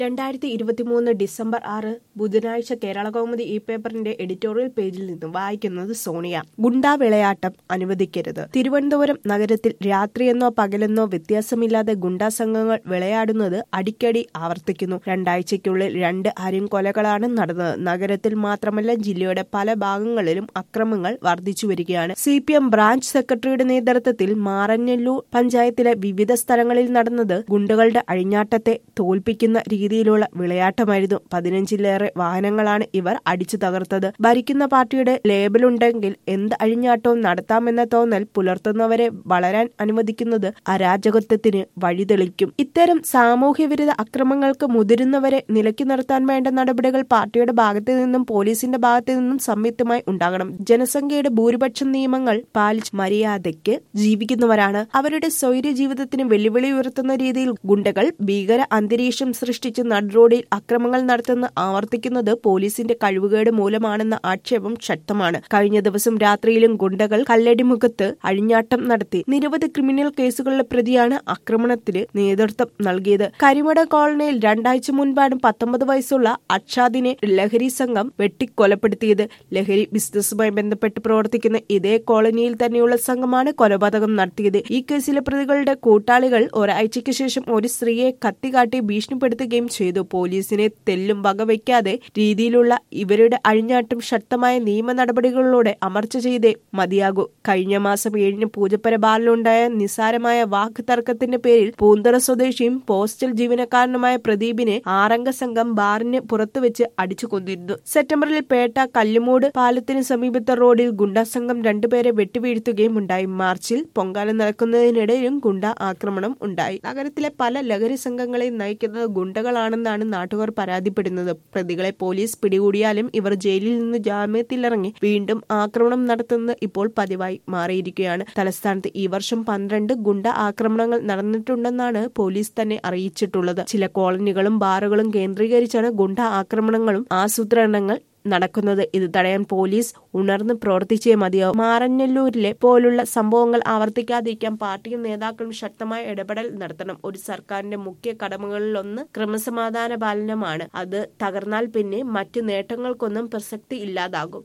രണ്ടായിരത്തി ഇരുപത്തിമൂന്ന് ഡിസംബർ ആറ് ബുധനാഴ്ച കേരള കൗമുദി ഈ പേപ്പറിന്റെ എഡിറ്റോറിയൽ പേജിൽ നിന്നും വായിക്കുന്നത് സോണിയ ഗുണ്ടാ വിളയാട്ടം അനുവദിക്കരുത് തിരുവനന്തപുരം നഗരത്തിൽ രാത്രിയെന്നോ പകലെന്നോ വ്യത്യാസമില്ലാതെ ഗുണ്ടാ സംഘങ്ങൾ വിളയാടുന്നത് അടിക്കടി ആവർത്തിക്കുന്നു രണ്ടാഴ്ചയ്ക്കുള്ളിൽ രണ്ട് അരിങ്കൊലകളാണ് നടന്നത് നഗരത്തിൽ മാത്രമല്ല ജില്ലയുടെ പല ഭാഗങ്ങളിലും അക്രമങ്ങൾ വർദ്ധിച്ചു വരികയാണ് സി പി എം ബ്രാഞ്ച് സെക്രട്ടറിയുടെ നേതൃത്വത്തിൽ മാറഞ്ഞല്ലൂർ പഞ്ചായത്തിലെ വിവിധ സ്ഥലങ്ങളിൽ നടന്നത് ഗുണ്ടകളുടെ അഴിഞ്ഞാട്ടത്തെ തോൽപ്പിക്കുന്ന രീതിയിലുള്ള വിളയാട്ടമായിരുന്നു പതിനഞ്ചിലേറെ വാഹനങ്ങളാണ് ഇവർ അടിച്ചു തകർത്തത് ഭരിക്കുന്ന പാർട്ടിയുടെ ലേബലുണ്ടെങ്കിൽ എന്ത് അഴിഞ്ഞാട്ടവും നടത്താമെന്ന തോന്നൽ പുലർത്തുന്നവരെ വളരാൻ അനുവദിക്കുന്നത് അരാജകത്വത്തിന് വഴിതെളിക്കും ഇത്തരം സാമൂഹ്യവിരുദ്ധ അക്രമങ്ങൾക്ക് മുതിരുന്നവരെ നിലയ്ക്ക് നിർത്താൻ വേണ്ട നടപടികൾ പാർട്ടിയുടെ ഭാഗത്തു നിന്നും പോലീസിന്റെ ഭാഗത്തു നിന്നും സംയുക്തമായി ഉണ്ടാകണം ജനസംഖ്യയുടെ ഭൂരിപക്ഷം നിയമങ്ങൾ പാലിച്ച് മര്യാദയ്ക്ക് ജീവിക്കുന്നവരാണ് അവരുടെ സ്വൈര്യ ജീവിതത്തിന് വെല്ലുവിളി ഉയർത്തുന്ന രീതിയിൽ ഗുണ്ടകൾ ഭീകര അന്തരീക്ഷം സൃഷ്ടിച്ച് നടുറോഡിൽ അക്രമങ്ങൾ നടത്തുന്ന ആവർത്തിക്കുന്നത് പോലീസിന്റെ കഴിവുകേട് മൂലമാണെന്ന ആക്ഷേപം ശക്തമാണ് കഴിഞ്ഞ ദിവസം രാത്രിയിലും ഗുണ്ടകൾ കല്ലടിമുഖത്ത് അഴിഞ്ഞാട്ടം നടത്തി നിരവധി ക്രിമിനൽ കേസുകളിലെ പ്രതിയാണ് ആക്രമണത്തിന് നേതൃത്വം നൽകിയത് കരിമട കോളനിയിൽ രണ്ടാഴ്ച മുൻപാണ് പത്തൊമ്പത് വയസ്സുള്ള അക്ഷാദിനെ ലഹരി സംഘം വെട്ടിക്കൊലപ്പെടുത്തിയത് ലഹരി ബിസിനസ്സുമായി ബന്ധപ്പെട്ട് പ്രവർത്തിക്കുന്ന ഇതേ കോളനിയിൽ തന്നെയുള്ള സംഘമാണ് കൊലപാതകം നടത്തിയത് ഈ കേസിലെ പ്രതികളുടെ കൂട്ടാളികൾ ഒരാഴ്ചയ്ക്ക് ശേഷം ഒരു സ്ത്രീയെ കത്തികാട്ടി ഭീഷണിപ്പെടുത്തുകയും ചെയ്തു പോലീസിനെ തെല്ലും വകവയ്ക്കാതെ രീതിയിലുള്ള ഇവരുടെ അഴിഞ്ഞാട്ടം ശക്തമായ നിയമ നടപടികളിലൂടെ അമർച്ച ചെയ്തേ മതിയാകൂ കഴിഞ്ഞ മാസം ഏഴിന് പൂജപ്പര ബാറിലുണ്ടായ നിസാരമായ വാക്ക് തർക്കത്തിന്റെ പേരിൽ പൂന്തറ സ്വദേശിയും പോസ്റ്റൽ ജീവനക്കാരനുമായ പ്രദീപിനെ ആറംഗ സംഘം ബാറിന് പുറത്തുവെച്ച് അടിച്ചു കൊന്നിരുന്നു സെപ്റ്റംബറിൽ പേട്ട കല്ലുമൂട് പാലത്തിന് സമീപത്തെ റോഡിൽ ഗുണ്ടാ സംഘം രണ്ടുപേരെ വെട്ടിവീഴ്ത്തുകയും ഉണ്ടായി മാർച്ചിൽ പൊങ്കാല നടക്കുന്നതിനിടയിലും ഗുണ്ട ആക്രമണം ഉണ്ടായി നഗരത്തിലെ പല ലഹരി സംഘങ്ങളെ നയിക്കുന്നത് ഗുണ്ടകളാണെന്നാണ് നാട്ടുകാർ പരാതിപ്പെടുന്നത് പ്രതികളെ പോലീസ് പിടികൂടിയാലും ഇവർ ജയിലിൽ നിന്ന് ജാമ്യത്തിലിറങ്ങി വീണ്ടും ആക്രമണം നടത്തുന്നത് ഇപ്പോൾ പതിവായി മാറിയിരിക്കുകയാണ് തലസ്ഥാനത്ത് ഈ വർഷം പന്ത്രണ്ട് ഗുണ്ട ആക്രമണങ്ങൾ നടന്നിട്ടുണ്ടെന്നാണ് പോലീസ് തന്നെ അറിയിച്ചിട്ടുള്ളത് ചില കോളനികളും ബാറുകളും കേന്ദ്രീകരിച്ചാണ് ഗുണ്ട ആക്രമണങ്ങളും ആസൂത്രണങ്ങൾ നടക്കുന്നത് ഇത് തടയാൻ പോലീസ് ഉണർന്ന് പ്രവർത്തിച്ചേ മതിയാവും മാറഞ്ഞല്ലൂരിലെ പോലുള്ള സംഭവങ്ങൾ ആവർത്തിക്കാതിരിക്കാൻ പാർട്ടിയും നേതാക്കളും ശക്തമായ ഇടപെടൽ നടത്തണം ഒരു സർക്കാരിന്റെ മുഖ്യ കടമകളിലൊന്ന് ക്രമസമാധാന പാലനമാണ് അത് തകർന്നാൽ പിന്നെ മറ്റു നേട്ടങ്ങൾക്കൊന്നും പ്രസക്തി ഇല്ലാതാകും